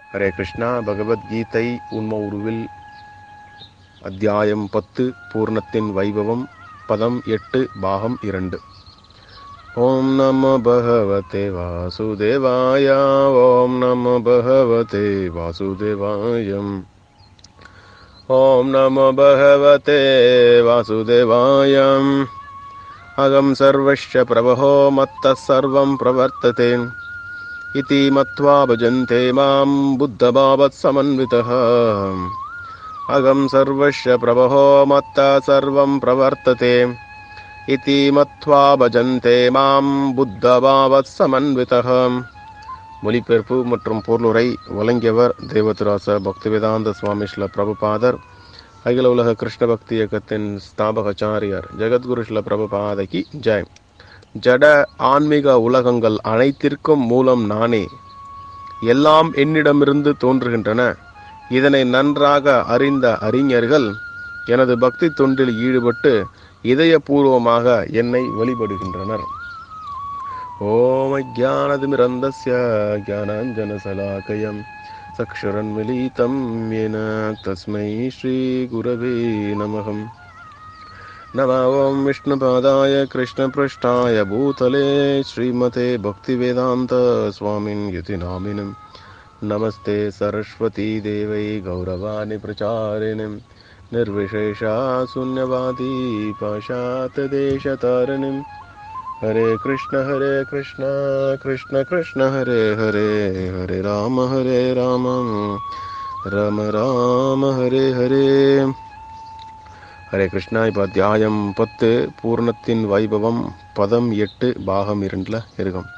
ஹரே கிருஷ்ணா பகவத்கீதை உண்ம உருவில் அத்தியாயம் பத்து பூர்ணத்தின் வைபவம் பதம் எட்டு பாகம் இரண்டு ஓம் நம பகவதே வாசுதேவாய ஓம் நம பகவதே வாசுதேவாயம் ஓம் நம பகவதே வாசுதேவாயம் அகம் சர்வஸ்ய பிரபோ மத்தः சர்வம் பிரவர்த்ததே इति मत्वा भजन्ते मां बुद्धभावत्समन्वितः अगं सर्वस्य प्रभो मत्ता सर्वं प्रवर्तते इति मत्वा भजन्ते மாம் புத்தபாவத் சமன்விதः மொழிபெயர்ப்பு மற்றும் பொருளுரை வழங்கியவர் தேவதுராச பக்திவேதாந்த சுவாமி ஸ்ல பிரபுபாதர் அகில உலக கிருஷ்ண பக்தி இயக்கத்தின் ஸ்தாபகாச்சாரியார் ஜெகத்குரு ஸ்ல பிரபுபாதகி ஜெய் ஜட ஆன்மீக உலகங்கள் அனைத்திற்கும் மூலம் நானே எல்லாம் என்னிடமிருந்து தோன்றுகின்றன இதனை நன்றாக அறிந்த அறிஞர்கள் எனது பக்தி தொண்டில் ஈடுபட்டு இதயபூர்வமாக என்னை வழிபடுகின்றனர் ஓம் அஜானதிமிரந்தஸ்ய ஜானாஞ்சனசலாக்கயம் சக்ஷரன்மிலிதம் येन தஸ்மை ஸ்ரீ குரவே நமகம் नमो ॐ विष्णुपादाय कृष्णपृष्ठाय भूतले श्रीमते भक्तिवेदान्त स्वामिन् युतिनामिनं नमस्ते सरस्वती देवै गौरवाणि प्रचारिणीं निर्विशेषा शून्यवादी पाशातदेशतारिणीं हरे कृष्ण हरे कृष्ण कृष्ण कृष्ण हरे हरे हरे राम हरे राम राम राम हरे हरे ஹரே கிருஷ்ணா இப்போ அத்தியாயம் பத்து பூர்ணத்தின் வைபவம் பதம் எட்டு பாகம் இரண்டில் இருக்கும்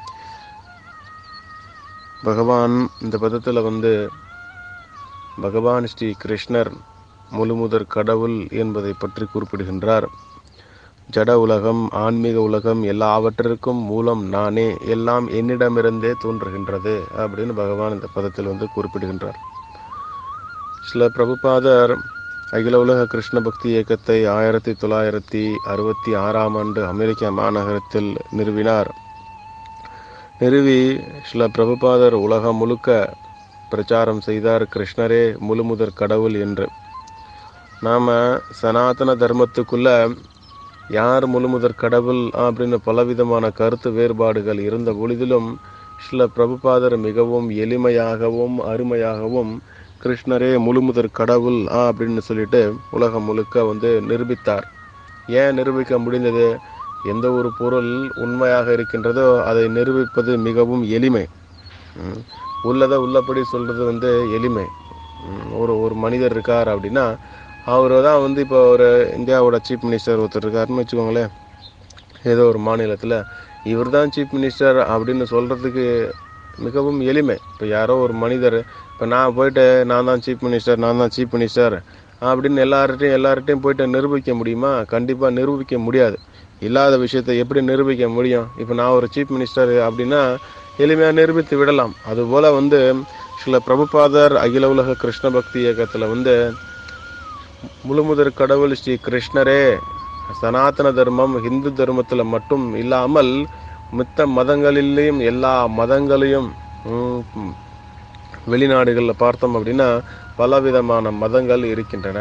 பகவான் இந்த பதத்தில் வந்து பகவான் ஸ்ரீ கிருஷ்ணர் முழுமுதற் கடவுள் என்பதை பற்றி குறிப்பிடுகின்றார் ஜட உலகம் ஆன்மீக உலகம் எல்லாவற்றிற்கும் மூலம் நானே எல்லாம் என்னிடமிருந்தே தோன்றுகின்றது அப்படின்னு பகவான் இந்த பதத்தில் வந்து குறிப்பிடுகின்றார் சில பிரபுபாதர் அகில உலக கிருஷ்ண பக்தி இயக்கத்தை ஆயிரத்தி தொள்ளாயிரத்தி அறுபத்தி ஆறாம் ஆண்டு அமெரிக்க மாநகரத்தில் நிறுவினார் நிறுவி சில பிரபுபாதர் உலகம் முழுக்க பிரச்சாரம் செய்தார் கிருஷ்ணரே முழுமுதற் கடவுள் என்று நாம் சனாதன தர்மத்துக்குள்ள யார் முழுமுதற் கடவுள் அப்படின்னு பலவிதமான கருத்து வேறுபாடுகள் இருந்த பொழுதிலும் சில பிரபுபாதர் மிகவும் எளிமையாகவும் அருமையாகவும் கிருஷ்ணரே முழுமுதற் கடவுள் அப்படின்னு சொல்லிட்டு உலகம் முழுக்க வந்து நிரூபித்தார் ஏன் நிரூபிக்க முடிந்தது எந்த ஒரு பொருள் உண்மையாக இருக்கின்றதோ அதை நிரூபிப்பது மிகவும் எளிமை உள்ளதை உள்ளபடி சொல்றது வந்து எளிமை ஒரு ஒரு மனிதர் இருக்கார் அப்படின்னா அவர் தான் வந்து இப்போ ஒரு இந்தியாவோட சீஃப் மினிஸ்டர் ஒருத்தர் இருக்காருன்னு வச்சுக்கோங்களேன் ஏதோ ஒரு மாநிலத்தில் இவர் தான் சீஃப் மினிஸ்டர் அப்படின்னு சொல்கிறதுக்கு மிகவும் எளிமை இப்போ யாரோ ஒரு மனிதர் இப்போ நான் போயிட்டு நான் தான் சீஃப் மினிஸ்டர் நான் தான் சீஃப் மினிஸ்டர் அப்படின்னு எல்லார்ட்டையும் எல்லார்ட்டையும் போயிட்டு நிரூபிக்க முடியுமா கண்டிப்பாக நிரூபிக்க முடியாது இல்லாத விஷயத்தை எப்படி நிரூபிக்க முடியும் இப்போ நான் ஒரு சீஃப் மினிஸ்டர் அப்படின்னா எளிமையாக நிரூபித்து விடலாம் அதுபோல் வந்து சில பிரபுபாதர் அகில உலக கிருஷ்ண பக்தி இயக்கத்தில் வந்து முழுமுதற் கடவுள் ஸ்ரீ கிருஷ்ணரே சனாதன தர்மம் ஹிந்து தர்மத்தில் மட்டும் இல்லாமல் மித்த மதங்களிலேயும் எல்லா மதங்களையும் வெளிநாடுகளில் பார்த்தோம் அப்படின்னா பலவிதமான மதங்கள் இருக்கின்றன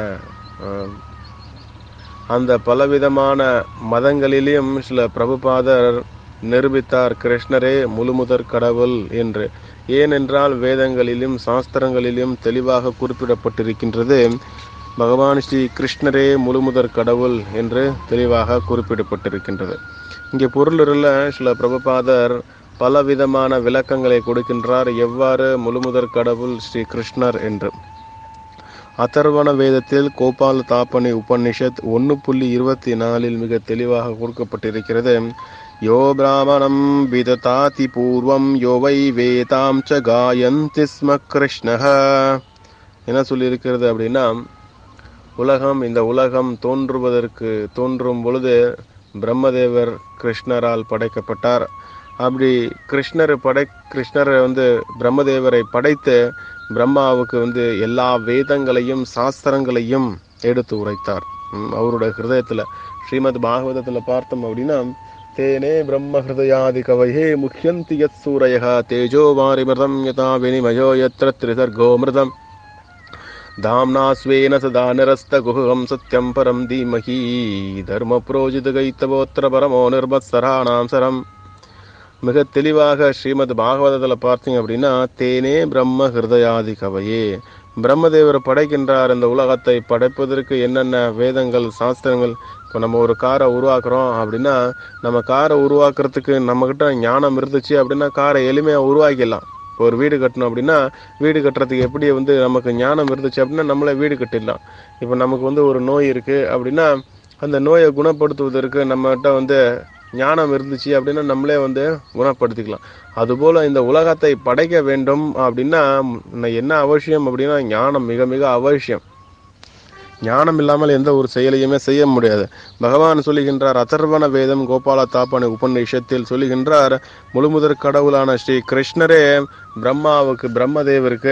அந்த பலவிதமான மதங்களிலேயும் சில பிரபுபாதர் நிரூபித்தார் கிருஷ்ணரே முழுமுதற் கடவுள் என்று ஏனென்றால் வேதங்களிலும் சாஸ்திரங்களிலும் தெளிவாக குறிப்பிடப்பட்டிருக்கின்றது பகவான் ஸ்ரீ கிருஷ்ணரே முழுமுதற் கடவுள் என்று தெளிவாக குறிப்பிடப்பட்டிருக்கின்றது இங்கே பொருளில் சில பிரபுபாதர் பல விதமான விளக்கங்களை கொடுக்கின்றார் எவ்வாறு முழுமுதற் கடவுள் ஸ்ரீ கிருஷ்ணர் என்று அதர்வண வேதத்தில் கோபால தாப்பனி உபநிஷத் ஒன்று புள்ளி இருபத்தி நாலில் மிக தெளிவாக கொடுக்கப்பட்டிருக்கிறது யோ பிராமணம் விததாதி பூர்வம் யோ வை வேதாம் ச காயந்தி ஸ்ம கிருஷ்ணக என்ன சொல்லியிருக்கிறது அப்படின்னா உலகம் இந்த உலகம் தோன்றுவதற்கு தோன்றும் பொழுது பிரம்மதேவர் கிருஷ்ணரால் படைக்கப்பட்டார் அப்படி கிருஷ்ணர் படை கிருஷ்ணரை வந்து பிரம்மதேவரை படைத்து பிரம்மாவுக்கு வந்து எல்லா வேதங்களையும் சாஸ்திரங்களையும் எடுத்து உரைத்தார் அவருடைய ஹிருதயத்தில் ஸ்ரீமத் பாகவதத்தில் பார்த்தோம் அப்படின்னா தேனே பிரம்ம ஹிருதயாதி கவயே முஹ்யந்தி யத் சூரயः தேஜோ வாரிமிருதம் யதா வினிமயோ யத்ர த்ரிசர்கோ மிருதம் தாம்னா ஸ்வேன சதா நிரஸ்தகுஹம் சத்யம் பரம் தீமஹி தர்ம புரோஜிதகைத்தவோத்திர பரமோ நிர்மத்சராணாம் சரம் மிக தெளிவாக ஸ்ரீமத் பாகவதத்தில் பார்த்தீங்க அப்படின்னா தேனே பிரம்ம ஹிருதயாதி கவையே பிரம்மதேவர் படைக்கின்றார் இந்த உலகத்தை படைப்பதற்கு என்னென்ன வேதங்கள் சாஸ்திரங்கள் இப்போ நம்ம ஒரு காரை உருவாக்குறோம் அப்படின்னா நம்ம காரை உருவாக்குறதுக்கு நம்மக்கிட்ட ஞானம் இருந்துச்சு அப்படின்னா காரை எளிமையாக உருவாக்கிடலாம் இப்போ ஒரு வீடு கட்டணும் அப்படின்னா வீடு கட்டுறதுக்கு எப்படி வந்து நமக்கு ஞானம் இருந்துச்சு அப்படின்னா நம்மளே வீடு கட்டிடலாம் இப்போ நமக்கு வந்து ஒரு நோய் இருக்குது அப்படின்னா அந்த நோயை குணப்படுத்துவதற்கு நம்மகிட்ட வந்து ஞானம் இருந்துச்சு அப்படின்னா நம்மளே வந்து குணப்படுத்திக்கலாம் அதுபோல் இந்த உலகத்தை படைக்க வேண்டும் அப்படின்னா ம், என்ன அவசியம் அப்படின்னா ஞானம் மிக மிக அவசியம் ஞானம் இல்லாமல் எந்த ஒரு செயலையுமே செய்ய முடியாது பகவான் சொல்லுகின்றார் அதர்வண வேதம் கோபால தாப்பன உபநிஷத்தில் சொல்லுகின்றார் முழுமுதற் கடவுளான ஸ்ரீ கிருஷ்ணரே பிரம்மாவுக்கு பிரம்மதேவருக்கு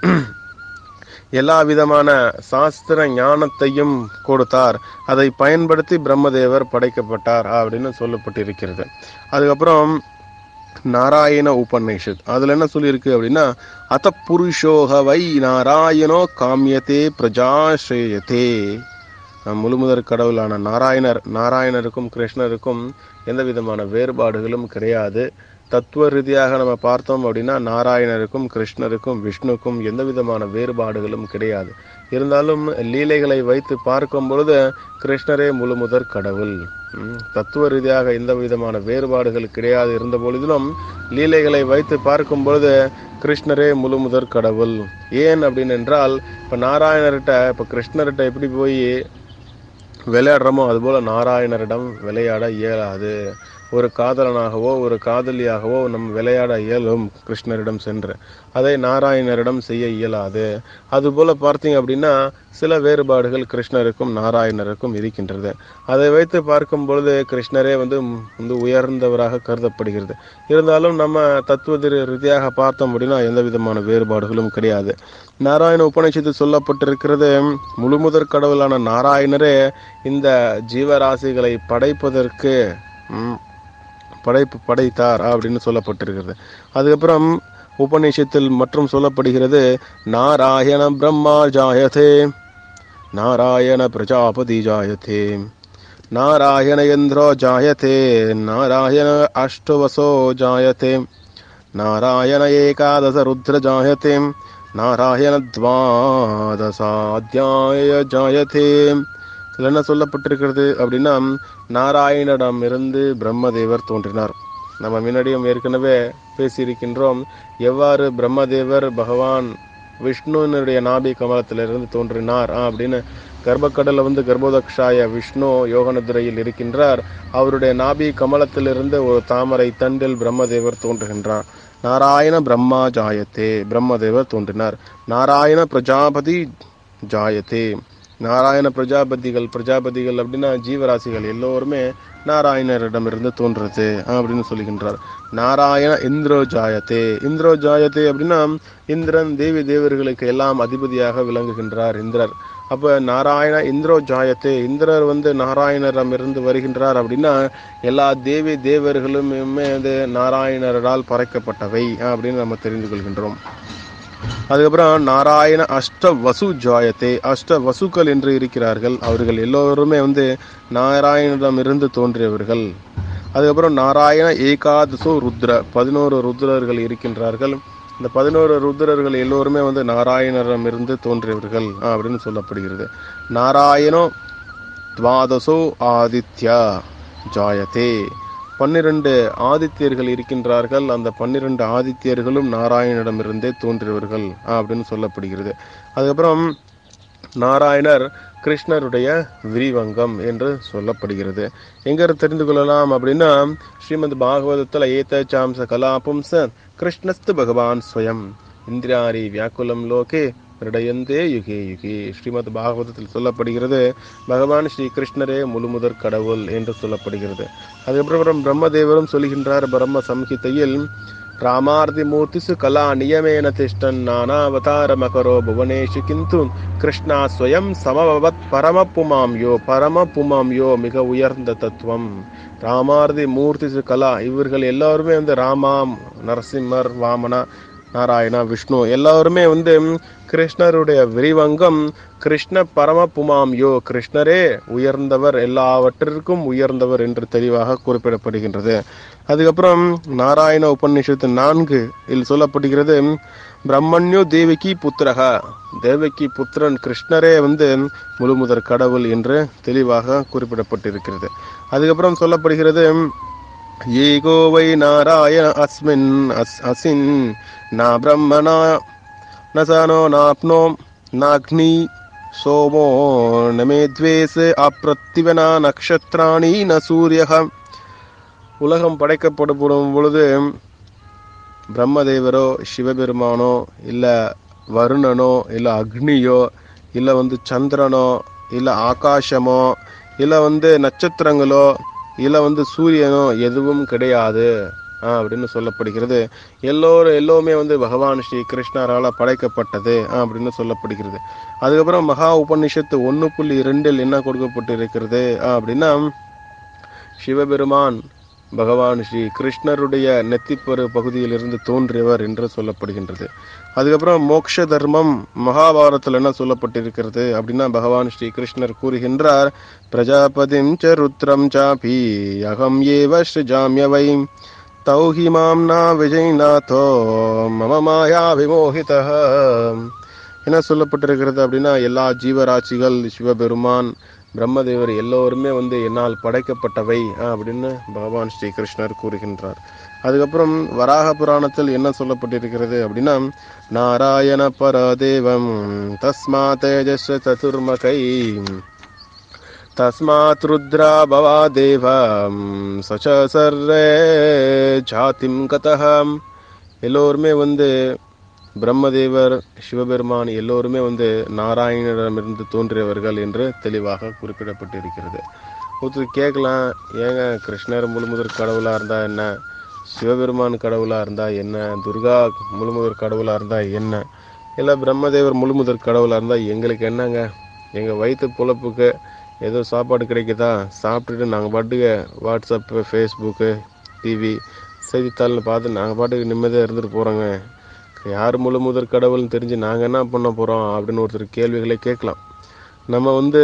எல்லா விதமான சாஸ்திர ஞானத்தையும் கொடுத்தார் அதை பயன்படுத்தி பிரம்மதேவர் படைக்கப்பட்டார் அப்படின்னு சொல்லப்பட்டிருக்கிறது அதுக்கப்புறம் நாராயண உபநிஷத் அதுல என்ன சொல்லியிருக்கு அப்படின்னா அத புருஷோக வை நாராயணோ காமியத்தே பிரஜாஸ்ரேயத்தே முழுமுதற் கடவுளான நாராயணர் நாராயணருக்கும் கிருஷ்ணருக்கும் எந்த விதமான வேறுபாடுகளும் கிடையாது தத்துவ ரீதியாக நம்ம பார்த்தோம் அப்படின்னா நாராயணருக்கும் கிருஷ்ணருக்கும் விஷ்ணுக்கும் எந்த விதமான வேறுபாடுகளும் கிடையாது இருந்தாலும் லீலைகளை வைத்து பார்க்கும் பொழுது கிருஷ்ணரே முழுமுதற் கடவுள் ம், தத்துவ ரீதியாக எந்த விதமான வேறுபாடுகள் கிடையாது இருந்த பொழுதிலும் லீலைகளை வைத்து பார்க்கும் பொழுது கிருஷ்ணரே முழுமுதற் கடவுள் ஏன் அப்படின்னு என்றால் இப்போ நாராயணர்கிட்ட இப்போ கிருஷ்ணர்கிட்ட எப்படி போய் விளையாடுறோமோ அதுபோல நாராயணரிடம் விளையாட இயலாது ஒரு காதலனாகவோ ஒரு காதலியாகவோ நம் விளையாட இயலும் கிருஷ்ணரிடம் சென்று அதை நாராயணரிடம் செய்ய இயலாது அதுபோல பார்த்தீங்க அப்படின்னா சில வேறுபாடுகள் கிருஷ்ணருக்கும் நாராயணருக்கும் இருக்கின்றது அதை வைத்து பார்க்கும் பொழுது கிருஷ்ணரே வந்து ம், வந்து உயர்ந்தவராக கருதப்படுகிறது இருந்தாலும் நம்ம தத்துவ ரீதியாக பார்த்தோம் அப்படின்னா எந்த விதமான வேறுபாடுகளும் கிடையாது நாராயண உபநிஷத்தில் சொல்லப்பட்டிருக்கிறது முழுமுதற் கடவுளான நாராயணரே இந்த ஜீவராசிகளை படைப்பதற்கு ம், படைப்பு படைத்தார் அப்படின்னு சொல்லப்பட்டிருக்கிறது அதுக்கப்புறம் உபநிஷத்தில் மற்றும் சொல்லப்படுகிறது நாராயண பிரம்மா ஜாயதே நாராயண பிரஜாபதி ஜாயதே நாராயண இந்திரோ ஜாயதே நாராயண அஷ்டவசோ ஜாயதே நாராயண ஏகாதச ருத்ர ஜாயதே நாராயண துவாதசாத்தியாய ஜாயதே இதுல என்ன சொல்லப்பட்டிருக்கிறது அப்படின்னா நாராயணனிடம் இருந்து பிரம்மதேவர் தோன்றினார் நம்ம முன்னாடியும் ஏற்கனவே பேசியிருக்கின்றோம் எவ்வாறு பிரம்மதேவர் பகவான் விஷ்ணுனுடைய நாபி கமலத்திலிருந்து தோன்றினார் ஆ, அப்படின்னு கர்ப்பக்கடல்ல வந்து கர்ப்போதக்ஷாய விஷ்ணு யோகநிதிரையில் இருக்கின்றார் அவருடைய நாபி கமலத்திலிருந்து ஒரு தாமரை தண்டில் பிரம்மதேவர் தோன்றுகின்றார் நாராயண பிரம்மா ஜாயத்தே பிரம்மதேவர் தோன்றினார் நாராயண பிரஜாபதி ஜாயத்தே நாராயண பிரஜாபதிகள் பிரஜாபதிகள் அப்படின்னா ஜீவராசிகள் எல்லோருமே நாராயணரிடமிருந்து தோன்றுறது அப்படின்னு சொல்லுகின்றார் நாராயண இந்திரோ ஜாயத்தே இந்திரோ ஜாயத்தே அப்படின்னா இந்திரன் தேவி தேவர்களுக்கு எல்லாம் அதிபதியாக விளங்குகின்றார் இந்திரர் அப்ப நாராயண இந்திரோ ஜாயத்தே இந்திரர் வந்து நாராயணரிடமிருந்து வருகின்றார் அப்படின்னா எல்லா தேவி தேவர்களுமே வந்து நாராயணரால் பறைக்கப்பட்டவை அப்படின்னு நம்ம தெரிந்து கொள்கின்றோம் அதுக்கப்புறம் நாராயண அஷ்ட வசு ஜாயத்தே அஷ்ட வசுக்கள் என்று இருக்கிறார்கள் அவர்கள் எல்லோருமே வந்து நாராயணனிடமிருந்து தோன்றியவர்கள் அதுக்கப்புறம் நாராயண ஏகாதசோ ருத்ர பதினோரு ருத்ரர்கள் இருக்கின்றார்கள் இந்த பதினோரு ருத்ரர்கள் எல்லோருமே வந்து நாராயணரிடமிருந்து தோன்றியவர்கள் அப்படின்னு சொல்லப்படுகிறது நாராயணோ துவாதசோ ஆதித்யா ஜாயதே பன்னிரண்டு ஆதித்யர்கள் இருக்கின்றார்கள் அந்த பன்னிரண்டு ஆதித்யர்களும் நாராயணனிடமிருந்தே தோன்றியவர்கள் அப்படின்னு சொல்லப்படுகிறது அதுக்கப்புறம் நாராயணர் கிருஷ்ணருடைய விரிவங்கம் என்று சொல்லப்படுகிறது எங்க தெரிந்து கொள்ளலாம் அப்படின்னா ஸ்ரீமத் பாகவதத்தில் ஏத்த சாம்ச கலாபும்ச கிருஷ்ணஸ்து பகவான் ஸ்வயம் இந்திராரி வியாக்குலம் லோகே ஹிருடயந்தே யுகே யுகே ஸ்ரீமத் பாகவதத்தில் சொல்லப்படுகிறது பகவான் ஸ்ரீ கிருஷ்ணரே முழுமுதற் கடவுள் என்று சொல்லப்படுகிறது அதுக்கப்புறம் பிரம்மதேவரும் சொல்கின்றார் பிரம்ம சம்ஹிதையில் रामार्तिमूर्तिषु कला नियमेन तिष्ठन् नानावतारमकरो भुवनेषु किन्तु கிருஷ்ணா ஸ்வயம் சமபவத் பரம புமாம் யோ பரம புமாம் யோ மிக உயர்ந்த தத்துவம் ராமார்தி மூர்த்தி கலா இவர்கள் எல்லாருமே வந்து ராமா நரசிம்மர் வாமனா நாராயணா விஷ்ணு எல்லாருமே வந்து கிருஷ்ணருடைய விரிவங்கம் கிருஷ்ண பரம புமாம் யோ கிருஷ்ணரே உயர்ந்தவர் எல்லாவற்றிற்கும் உயர்ந்தவர் என்று தெளிவாக குறிப்பிடப்படுகின்றது அதுக்கப்புறம் நாராயண உபநிஷத்து நான்கு இதில் சொல்லப்படுகிறது பிரம்மண்யோ தேவகி புத்திரக தேவகி புத்திரன் கிருஷ்ணரே வந்து முழுமுதற் கடவுள் என்று தெளிவாக குறிப்பிடப்பட்டிருக்கிறது அதுக்கப்புறம் சொல்லப்படுகிறது ஏகோ வை நாராயண அஸ்மின் அஸ் அசின் நா பிரம்மணா நசனோ நாப்னோ நாக்னி சோமோ நமே துவேஸ் அப்பிரத்திவனா நக்ஷத்ராணி ந சூரியக உலகம் படைக்கப்படும் பொழுது பிரம்மதேவரோ சிவபெருமானோ இல்லை வருணனோ இல்லை அக்னியோ இல்லை வந்து சந்திரனோ இல்லை ஆகாசமோ இல்லை வந்து நட்சத்திரங்களோ இல்லை வந்து சூரியனோ எதுவும் கிடையாது ஆ, அப்படின்னு சொல்லப்படுகிறது எல்லோரும் எல்லோருமே வந்து பகவான் ஸ்ரீ கிருஷ்ணரால் படைக்கப்பட்டது ஆ, அப்படின்னு சொல்லப்படுகிறது அதுக்கப்புறம் மகா உபநிஷத்து ஒன்று புள்ளி இரண்டில் என்ன கொடுக்கப்பட்டு இருக்கிறது ஆ, அப்படின்னா சிவபெருமான் பகவான் ஸ்ரீ கிருஷ்ணருடைய நெத்திப்பரு பகுதியிலிருந்து தோன்றியவர் என்று சொல்லப்படுகின்றது அதுக்கப்புறம் மோக்ஷ தர்மம் மகாபாரதத்தில் என்ன சொல்லப்பட்டிருக்கிறது அப்படின்னா பகவான் ஸ்ரீ கிருஷ்ணர் கூறுகின்றார் பிரஜாபதிம் ச ருத்ரம் சாபி அகம் ஏவ ஸ்ருஜாமியவை தௌஹி மாம்னா விஜய்நாதோ மம மாயா விமோகித என்ன சொல்லப்பட்டிருக்கிறது அப்படின்னா எல்லா ஜீவராசிகள் சிவபெருமான் பிரம்மதேவர் எல்லோருமே வந்து என்னால் படைக்கப்பட்டவை ஆ, அப்படின்னு பகவான் ஸ்ரீ கிருஷ்ணர் கூறுகின்றார் அதுக்கப்புறம் வராக புராணத்தில் என்ன சொல்லப்பட்டிருக்கிறது அப்படின்னா நாராயண பரதேவம் தஸ்மா தேஜஸ் சதுர்மகை தஸ்மாத் ருத்ரா பவா தேவம் சச்ச சர்வே ஜாதிம் கதகம் எல்லோருமே வந்து பிரம்மதேவர் சிவபெருமான் எல்லோருமே வந்து நாராயணரிடமிருந்து தோன்றியவர்கள் என்று தெளிவாக குறிப்பிடப்பட்டிருக்கிறது ஒருத்தர் கேட்கலாம் ஏங்க கிருஷ்ணர் முழுமுதற் கடவுளாக இருந்தால் என்ன சிவபெருமான் கடவுளாக இருந்தால் என்ன துர்கா முழுமுதற் கடவுளாக இருந்தால் என்ன இல்லை பிரம்மதேவர் முழுமுதற் கடவுளாக இருந்தால் எங்களுக்கு என்னங்க எங்கள் வயிற்று பொழப்புக்கு ஏதோ சாப்பாடு கிடைக்குதா சாப்பிட்டுட்டு நாங்கள் பாட்டுக்கு வாட்ஸ்அப்பு ஃபேஸ்புக்கு டிவி செய்தித்தாள்னு பார்த்து நாங்கள் பாட்டுக்கு நிம்மதியாக இருந்துட்டு போகிறோங்க யார் முழு முதற் கடவுள்னு தெரிஞ்சு நாங்கள் என்ன பண்ண போகிறோம் அப்படின்னு ஒருத்தர் கேள்விகளை கேட்கலாம் நம்ம வந்து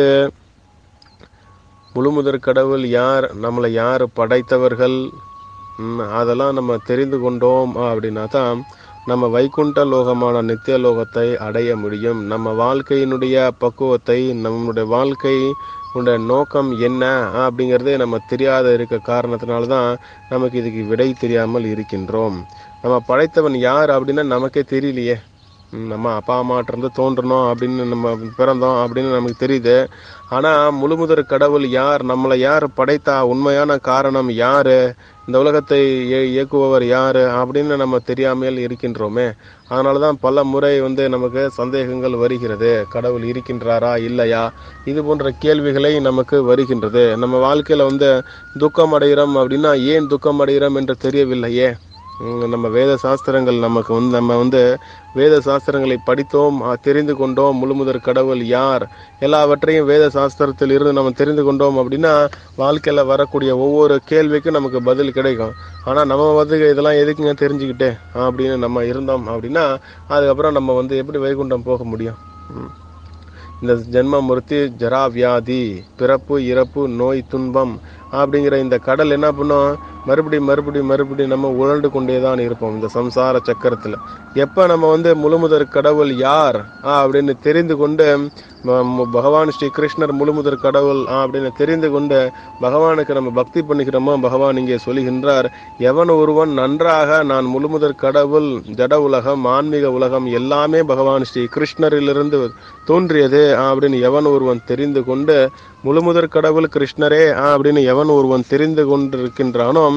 முழு முதற் கடவுள் யார் நம்மளை யார் படைத்தவர்கள் ம், அதெல்லாம் நம்ம தெரிந்து கொண்டோம் அப்படின்னா தான் நம்ம வைகுண்ட லோகமான நித்திய லோகத்தை அடைய முடியும் நம்ம வாழ்க்கையினுடைய பக்குவத்தை நம்மளுடைய வாழ்க்கை உடைய நோக்கம் என்ன அப்படிங்கிறதே நம்ம தெரியாத இருக்க காரணத்தினால தான் நமக்கு இதுக்கு விடை தெரியாமல் இருக்கின்றோம் நம்ம படைத்தவன் யார் அப்படின்னா நமக்கே தெரியலையே ம், நம்ம அப்பா அம்மாட்ட இருந்து தோன்றணும் அப்படின்னு நம்ம பிறந்தோம் அப்படின்னு நமக்கு தெரியுது ஆனால் முழுமுதற் கடவுள் யார் நம்மளை யார் படைத்தா உண்மையான காரணம் யாரு இந்த உலகத்தை இய- இயக்குபவர் யாரு அப்படின்னு நம்ம தெரியாமல் இருக்கின்றோமே அதனால தான் பல முறை வந்து நமக்கு சந்தேகங்கள் வருகிறது கடவுள் இருக்கின்றாரா இல்லையா இது போன்ற கேள்விகளை நமக்கு வருகின்றது நம்ம வாழ்க்கையில வந்து துக்கம் அடைகிறோம் அப்படின்னா ஏன் துக்கம் அடைகிறோம் என்று தெரியவில்லையே ம், நம்ம வேத சாஸ்திரங்கள் நமக்கு வந்து நம்ம வந்து வேத சாஸ்திரங்களை படித்தோம் அ, தெரிந்து கொண்டோம் முழுமுதற் கடவுள் யார் எல்லாவற்றையும் வேத சாஸ்திரத்தில் இருந்து நம்ம தெரிந்து கொண்டோம் அப்படின்னா வாழ்க்கையில வரக்கூடிய ஒவ்வொரு கேள்விக்கும் நமக்கு பதில் கிடைக்கும் ஆனா நம்ம வந்து இதெல்லாம் எதுக்குங்க தெரிஞ்சுக்கிட்டு அப்படின்னு நம்ம இருந்தோம் அப்படின்னா அதுக்கப்புறம் நம்ம வந்து எப்படி வைகுண்டம் போக முடியும் ம். இந்த ஜென்ம மிருத்தி ஜரா வியாதி பிறப்பு இறப்பு நோய் துன்பம் அப்படிங்கிற இந்த கடல் என்ன பண்ணும் மறுபடி மறுபடி மறுபடி நம்ம உழண்டு கொண்டே தான் இருப்போம் இந்த சம்சார சக்கரத்தில் எப்போ நம்ம வந்து முழுமுதற் கடவுள் யார் ஆ, அப்படின்னு தெரிந்து கொண்டு ம- ம- பகவான் ஸ்ரீ கிருஷ்ணர் முழுமுதற் கடவுள் ஆ, அப்படின்னு தெரிந்து கொண்டு பகவானுக்கு நம்ம பக்தி பண்ணிக்கிறோமோ பகவான் இங்கே சொல்லுகின்றார் எவன் ஒருவன் நன்றாக நான் முழுமுதற் கடவுள் ஜட உலகம் ஆன்மீக உலகம் எல்லாமே பகவான் ஸ்ரீ கிருஷ்ணரிலிருந்து தோன்றியது ஆ, அப்படின்னு எவன் ஒருவன் தெரிந்து கொண்டு முழுமுதற் கடவுள் கிருஷ்ணரே ஆ, அப்படின்னு எவன் ஒருவன் தெரிந்து கொண்டிருக்கின்றானோ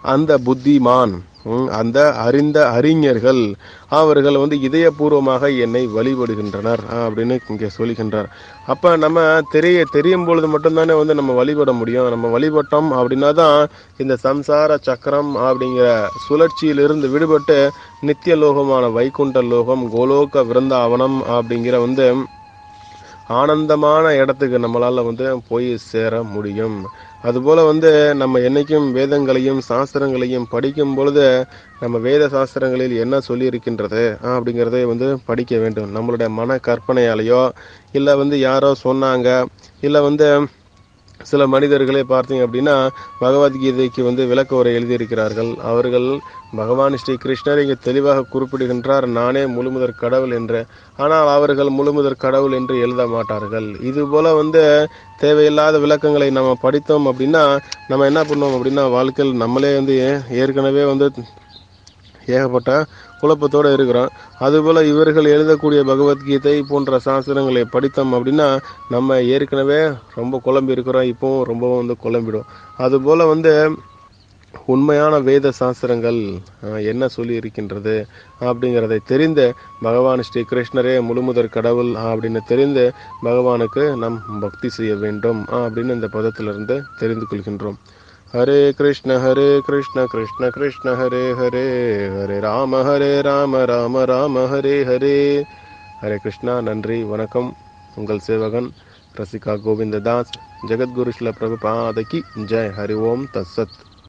அந்த புத்திமான் ம், அந்த அறிந்த அறிஞர்கள் அவர்கள் வந்து இதயபூர்வமாக என்னை வழிபடுகின்றனர் ஆ, அப்படின்னு இங்கே சொல்லுகின்றார் அப்ப நம்ம தெரிய தெரியும் பொழுது மட்டும்தானே வந்து நம்ம வழிபட முடியும் நம்ம வழிபட்டோம் அப்படின்னா தான் இந்த சம்சார சக்கரம் அப்படிங்கிற சுழற்சியிலிருந்து விடுபட்டு நித்திய லோகமான வைகுண்ட லோகம் கோலோக விருந்தாவனம் அப்படிங்கிற வந்து ஆனந்தமான இடத்துக்கு நம்மளால வந்து போய் சேர முடியும் அதுபோல வந்து நம்ம என்னைக்கும் வேதங்களையும் சாஸ்திரங்களையும் படிக்கும் பொழுது நம்ம வேத சாஸ்திரங்களில் என்ன சொல்லி இருக்கின்றது அப்படிங்கிறதை வந்து படிக்க வேண்டும் நம்மளுடைய மன கற்பனையாலேயோ இல்லை வந்து யாரோ சொன்னாங்க இல்லை வந்து சில மனிதர்களே பார்த்தீங்க அப்படின்னா பகவத்கீதைக்கு வந்து விளக்க உரை எழுதியிருக்கிறார்கள் அவர்கள் பகவான் ஸ்ரீ கிருஷ்ணர் இங்கே தெளிவாக குறிப்பிடுகின்றார் நானே முழுமுதற் கடவுள் என்று ஆனால் அவர்கள் முழுமுதற் கடவுள் என்று எழுத மாட்டார்கள் இது போல வந்து தேவையில்லாத விளக்கங்களை நம்ம படித்தோம் அப்படின்னா நம்ம என்ன பண்ணுவோம் அப்படின்னா வாழ்க்கையில் நம்மளே வந்து ஏ- ஏற்கனவே வந்து ஏகப்பட்ட குழப்பத்தோடு இருக்கிறோம் அதுபோல் இவர்கள் எழுதக்கூடிய பகவத்கீதை போன்ற சாஸ்திரங்களை படித்தோம் அப்படின்னா நம்ம ஏற்கனவே ரொம்ப குழம்பி இருக்கிறோம் இப்போவும் ரொம்பவும் வந்து குழம்பிடும் அதுபோல் வந்து உண்மையான வேத சாஸ்திரங்கள் அஹ், என்ன சொல்லி இருக்கின்றது அப்படிங்கிறதை தெரிந்து பகவான் ஸ்ரீ கிருஷ்ணரே முழுமுதற் கடவுள் அப்படின்னு தெரிந்து பகவானுக்கு நம் பக்தி செய்ய வேண்டும் அஹ், அப்படின்னு இந்த பதத்திலிருந்து தெரிந்து கொள்கின்றோம் ஹரே கிருஷ்ண ஹரே கிருஷ்ண கிருஷ்ண கிருஷ்ண ஹரே ஹரே ஹரே ராம ஹரே ராம ராம ராம ஹரே ஹரே ஹரே கிருஷ்ணா நன்றி வணக்கம் உங்கள் சேவகன் ரசிகா கோவிந்ததாஸ் ஜெகத்குரு ஸ்ல பிரபுபாதகி ஜெய் ஹரி ஓம் தத்சத்